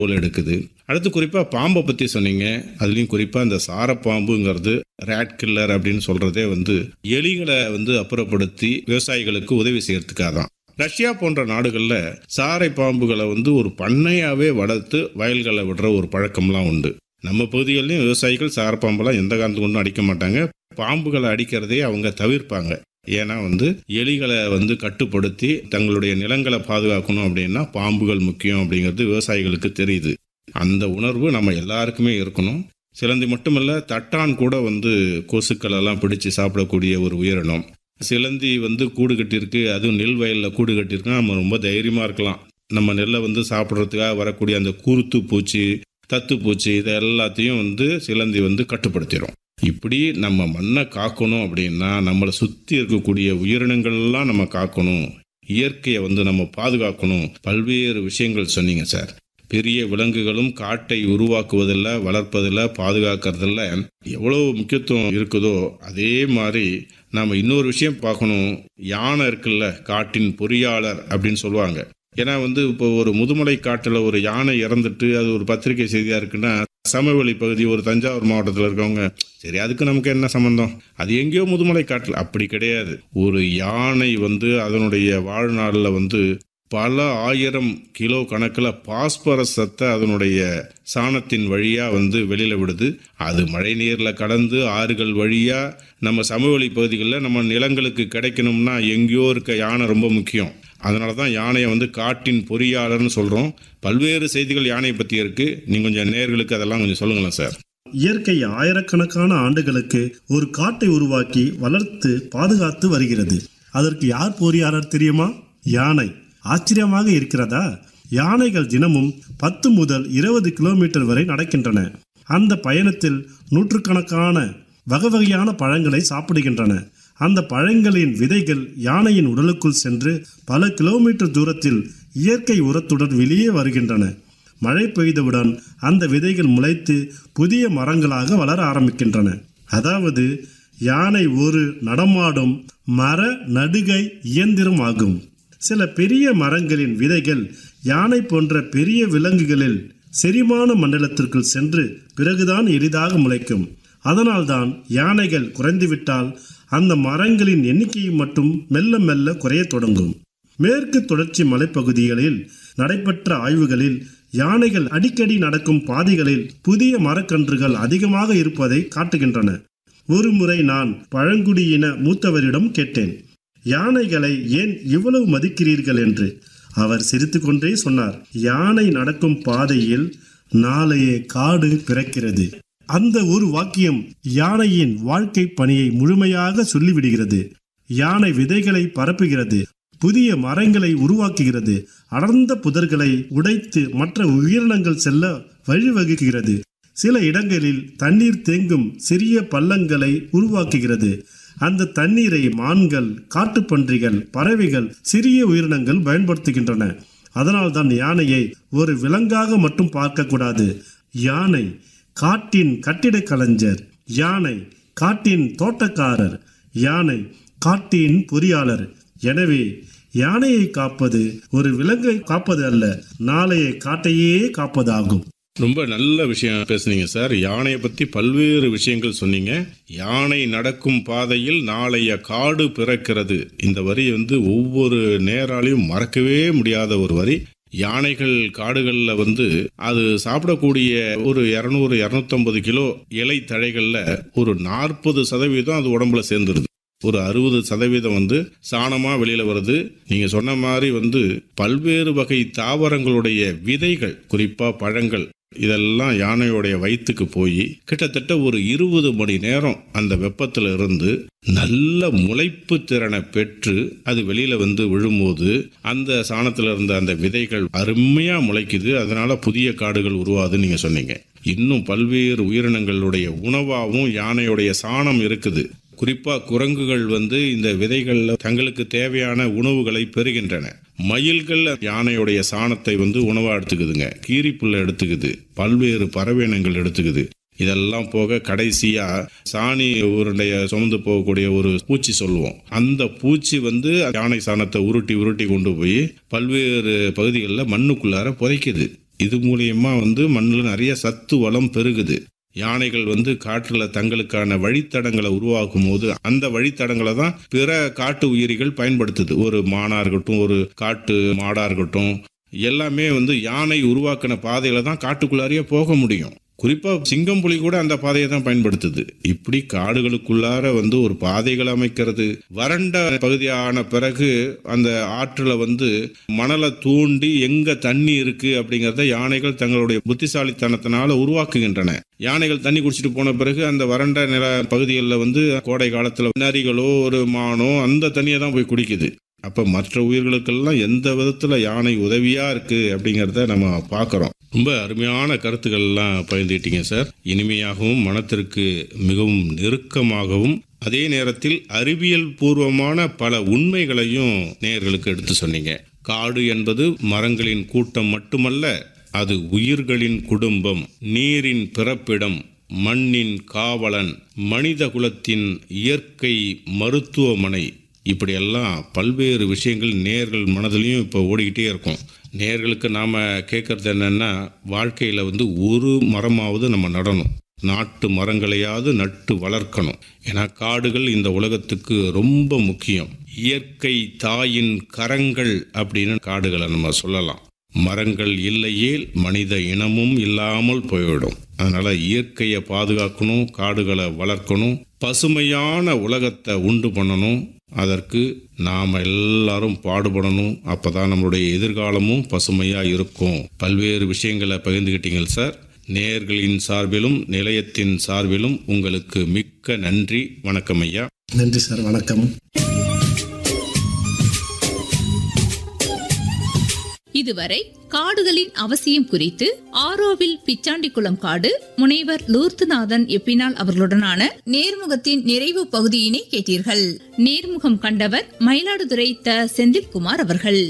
உள்ள எடுக்குது அடுத்து குறிப்பாக பாம்பை பற்றி சொன்னீங்க அதுலேயும் குறிப்பாக இந்த சாரப்பாம்புங்கிறது ரேட் கில்லர் அப்படின்னு சொல்கிறதே வந்து எலிகளை வந்து அப்புறப்படுத்தி விவசாயிகளுக்கு உதவி செய்யறதுக்காக தான் ரஷ்யா போன்ற நாடுகளில் சாரை பாம்புகளை வந்து ஒரு பண்ணையாகவே வளர்த்து வயல்களை விடுற ஒரு பழக்கம்லாம் உண்டு நம்ம பகுதிகளிலும் விவசாயிகள் சாரப்பாம்பெல்லாம் எந்த காரணத்து கொண்டும் அடிக்க மாட்டாங்க பாம்புகளை அடிக்கிறதே அவங்க தவிர்ப்பாங்க ஏன்னா வந்து எலிகளை வந்து கட்டுப்படுத்தி தங்களுடைய நிலங்களை பாதுகாக்கணும் அப்படின்னா பாம்புகள் முக்கியம் அப்படிங்கிறது விவசாயிகளுக்கு தெரியுது அந்த உணர்வு நம்ம எல்லாருக்குமே இருக்கணும் சிலந்தி மட்டுமல்ல தட்டான் கூட வந்து கொசுக்கள் எல்லாம் பிடிச்சு சாப்பிடக்கூடிய ஒரு உயிரினம் சிலந்தி வந்து கூடு கட்டியிருக்கு அதுவும் நெல் வயலில் கூடு கட்டியிருக்குன்னா நம்ம ரொம்ப தைரியமாக இருக்கலாம் நம்ம நெல்லை வந்து சாப்பிட்றதுக்காக வரக்கூடிய அந்த குருத்து பூச்சி தத்து பூச்சி இதை எல்லாத்தையும் வந்து சிலந்தி வந்து கட்டுப்படுத்திடும் இப்படி நம்ம மண்ணை காக்கணும் அப்படின்னா நம்மளை சுற்றி இருக்கக்கூடிய உயிரினங்கள்லாம் நம்ம காக்கணும் இயற்கையை வந்து நம்ம பாதுகாக்கணும் பல்வேறு விஷயங்கள் சொன்னீங்க சார் பெரிய விலங்குகளும் காட்டை உருவாக்குவதில் வளர்ப்பதில் பாதுகாக்கிறதுல எவ்வளோ முக்கியத்துவம் இருக்குதோ அதே மாதிரி நாம் இன்னொரு விஷயம் பார்க்கணும் யானை இருக்குல்ல காட்டின் பொறியாளர் அப்படின்னு சொல்லுவாங்க ஏன்னா வந்து இப்போ ஒரு முதுமலை காட்டில் ஒரு யானை இறந்துட்டு அது ஒரு பத்திரிகை செய்தியாக இருக்குன்னா சமவெளி பகுதி ஒரு தஞ்சாவூர் மாவட்டத்தில் இருக்கவங்க சரி அதுக்கு நமக்கு என்ன சம்பந்தம் அது எங்கேயோ முதுமலை காட்டில் அப்படி கிடையாது ஒரு யானை வந்து அதனுடைய வாழ்நாளில் வந்து பல ஆயிரம் கிலோ கணக்கில் பாஸ்பரஸ் சத்தை அதனுடைய சாணத்தின் வழியாக வந்து வெளியில் விடுது அது மழை நீரில் கடந்து ஆறுகள் வழியாக நம்ம சமவெளி பகுதிகளில் நம்ம நிலங்களுக்கு கிடைக்கணும்னா எங்கேயோ இருக்க யானை ரொம்ப முக்கியம் அதனால தான் யானையை வந்து காட்டின் பொறியாளர்னு சொல்கிறோம் பல்வேறு செய்திகள் யானையை பற்றி இருக்குது நீங்கள் கொஞ்சம் நேர்களுக்கு அதெல்லாம் கொஞ்சம் சொல்லுங்களேன் சார் இயற்கை ஆயிரக்கணக்கான ஆண்டுகளுக்கு ஒரு காட்டை உருவாக்கி வளர்த்து பாதுகாத்து வருகிறது அதற்கு யார் பொறியாளர் தெரியுமா யானை ஆச்சரியமாக இருக்கிறதா யானைகள் தினமும் பத்து முதல் இருபது கிலோமீட்டர் வரை நடக்கின்றன அந்த பயணத்தில் நூற்றுக்கணக்கான வகை வகையான பழங்களை சாப்பிடுகின்றன அந்த பழங்களின் விதைகள் யானையின் உடலுக்குள் சென்று பல கிலோமீட்டர் தூரத்தில் இயற்கை உரத்துடன் வெளியே வருகின்றன மழை பெய்தவுடன் அந்த விதைகள் முளைத்து புதிய மரங்களாக வளர ஆரம்பிக்கின்றன அதாவது யானை ஒரு நடமாடும் மர நடுகை இயந்திரம் ஆகும் சில பெரிய மரங்களின் விதைகள் யானை போன்ற பெரிய விலங்குகளில் செரிமான மண்டலத்திற்குள் சென்று பிறகுதான் எளிதாக முளைக்கும் அதனால்தான் யானைகள் குறைந்துவிட்டால் அந்த மரங்களின் எண்ணிக்கையும் மட்டும் மெல்ல மெல்ல குறையத் தொடங்கும் மேற்கு தொடர்ச்சி மலைப்பகுதிகளில் நடைபெற்ற ஆய்வுகளில் யானைகள் அடிக்கடி நடக்கும் பாதைகளில் புதிய மரக்கன்றுகள் அதிகமாக இருப்பதை காட்டுகின்றன ஒருமுறை நான் பழங்குடியின மூத்தவரிடம் கேட்டேன் யானைகளை ஏன் இவ்வளவு மதிக்கிறீர்கள் என்று அவர் சிரித்துக்கொண்டே சொன்னார் யானை நடக்கும் பாதையில் நாளைய காடு பிறக்கிறது அந்த ஒரு வாக்கியம் யானையின் வாழ்க்கை பணியை முழுமையாக சொல்லிவிடுகிறது யானை விதைகளை பரப்புகிறது புதிய மரங்களை உருவாக்குகிறது அடர்ந்த புதர்களை உடைத்து மற்ற உயிரினங்கள் செல்ல வழிவகுக்கிறது சில இடங்களில் தண்ணீர் தேங்கும் சிறிய பள்ளங்களை உருவாக்குகிறது அந்த தண்ணீரை மான்கள் காட்டுப்பன்றிகள் பறவைகள் சிறிய உயிரினங்கள் பயன்படுத்துகின்றன அதனால்தான் யானையை ஒரு விலங்காக மட்டும் பார்க்கக்கூடாது யானை காட்டின் கட்டிடக் கலைஞர் யானை காட்டின் தோட்டக்காரர் யானை காட்டின் பொறியாளர் எனவே யானையை காப்பது ஒரு விலங்கை காப்பது அல்ல நாளைய காட்டையே காப்பதாகும் ரொம்ப நல்ல விஷயம் பேசுனீங்க சார் யானையை பற்றி பல்வேறு விஷயங்கள் சொன்னீங்க யானை நடக்கும் பாதையில் நாளைய காடு பிறக்கிறது இந்த வரி வந்து ஒவ்வொரு நேராலையும் மறக்கவே முடியாத ஒரு வரி யானைகள் காடுகளில் வந்து அது சாப்பிடக்கூடிய ஒரு இரநூறு இரநூத்தம்பது கிலோ இலை தழைகளில் ஒரு நாற்பது சதவீதம் அது உடம்புல சேர்ந்துருது ஒரு அறுபது சதவீதம் வந்து சாணமாக வெளியில் வருது நீங்கள் சொன்ன மாதிரி வந்து பல்வேறு வகை தாவரங்களுடைய விதைகள் குறிப்பாக பழங்கள் இதெல்லாம் யானையோடைய வயிற்றுக்கு போய் கிட்டத்தட்ட ஒரு இருபது மணி நேரம் அந்த வெப்பத்தில் இருந்து நல்ல முளைப்பு திறனை பெற்று அது வெளியில வந்து விழும்போது அந்த சாணத்தில் இருந்த அந்த விதைகள் அருமையா முளைக்குது அதனால புதிய காடுகள் உருவாதுன்னு நீங்க சொன்னீங்க இன்னும் பல்வேறு உயிரினங்களுடைய உணவாகவும் யானையுடைய சாணம் இருக்குது குறிப்பா குரங்குகள் வந்து இந்த விதைகள்ல தங்களுக்கு தேவையான உணவுகளை பெறுகின்றன மயில்கள் யானையுடைய சாணத்தை வந்து உணவா எடுத்துக்குதுங்க கீரிப்புல்லை எடுத்துக்குது பல்வேறு பறவையினங்கள் எடுத்துக்குது இதெல்லாம் போக கடைசியா சாணி உருண்டைய சுமந்து போகக்கூடிய ஒரு பூச்சி சொல்லுவோம் அந்த பூச்சி வந்து யானை சாணத்தை உருட்டி உருட்டி கொண்டு போய் பல்வேறு பகுதிகளில் மண்ணுக்குள்ளார புதைக்குது இது மூலியமா வந்து மண்ணில் நிறைய சத்து வளம் பெருகுது யானைகள் வந்து காற்றுல தங்களுக்கான வழித்தடங்களை உருவாக்கும் போது அந்த வழித்தடங்களை தான் பிற காட்டு உயிரிகள் பயன்படுத்துது ஒரு மானா இருக்கட்டும் ஒரு காட்டு மாடா இருக்கட்டும் எல்லாமே வந்து யானை உருவாக்கின பாதையில தான் காட்டுக்குள்ளாரியே போக முடியும் குறிப்பா சிங்கம் புலி கூட அந்த பாதையை தான் பயன்படுத்துது இப்படி காடுகளுக்குள்ளார வந்து ஒரு பாதைகள் அமைக்கிறது வறண்ட பகுதியான பிறகு அந்த ஆற்றுல வந்து மணலை தூண்டி எங்க தண்ணி இருக்கு அப்படிங்கறத யானைகள் தங்களுடைய புத்திசாலித்தனத்தினால உருவாக்குகின்றன யானைகள் தண்ணி குடிச்சிட்டு போன பிறகு அந்த வறண்ட நில பகுதிகளில் வந்து கோடை காலத்துல நரிகளோ ஒரு மானோ அந்த தண்ணியை தான் போய் குடிக்குது அப்ப மற்ற உயிர்களுக்கெல்லாம் எந்த விதத்துல யானை உதவியா இருக்கு அப்படிங்கறத நம்ம பார்க்கறோம் ரொம்ப அருமையான கருத்துக்கள்லாம் பகிர்ந்துக்கிட்டீங்க சார் இனிமையாகவும் மனத்திற்கு மிகவும் நெருக்கமாகவும் அதே நேரத்தில் அறிவியல் பூர்வமான பல உண்மைகளையும் நேயர்களுக்கு எடுத்து சொன்னீங்க காடு என்பது மரங்களின் கூட்டம் மட்டுமல்ல அது உயிர்களின் குடும்பம் நீரின் பிறப்பிடம் மண்ணின் காவலன் மனித குலத்தின் இயற்கை மருத்துவமனை இப்படியெல்லாம் பல்வேறு விஷயங்கள் நேர்கள் மனதிலையும் இப்போ ஓடிக்கிட்டே இருக்கும் நேர்களுக்கு நாம் கேட்குறது என்னென்னா வாழ்க்கையில் வந்து ஒரு மரமாவது நம்ம நடணும் நாட்டு மரங்களையாவது நட்டு வளர்க்கணும் ஏன்னா காடுகள் இந்த உலகத்துக்கு ரொம்ப முக்கியம் இயற்கை தாயின் கரங்கள் அப்படின்னு காடுகளை நம்ம சொல்லலாம் மரங்கள் இல்லையேல் மனித இனமும் இல்லாமல் போய்விடும் அதனால இயற்கையை பாதுகாக்கணும் காடுகளை வளர்க்கணும் பசுமையான உலகத்தை உண்டு பண்ணணும் அதற்கு நாம் எல்லாரும் பாடுபடணும் அப்பதான் நம்மளுடைய எதிர்காலமும் பசுமையா இருக்கும் பல்வேறு விஷயங்களை பகிர்ந்துக்கிட்டீங்க சார் நேர்களின் சார்பிலும் நிலையத்தின் சார்பிலும் உங்களுக்கு மிக்க நன்றி வணக்கம் ஐயா நன்றி சார் வணக்கம் இதுவரை காடுகளின் அவசியம் குறித்து ஆரோவில் பிச்சாண்டிக்குளம் காடு முனைவர் லூர்த்துநாதன் எப்பினால் அவர்களுடனான நேர்முகத்தின் நிறைவு பகுதியினை கேட்டீர்கள் நேர்முகம் கண்டவர் மயிலாடுதுறை த செந்தில்குமார் அவர்கள்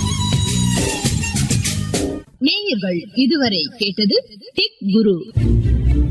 நேயர்கள் இதுவரை கேட்டது டிக் குரு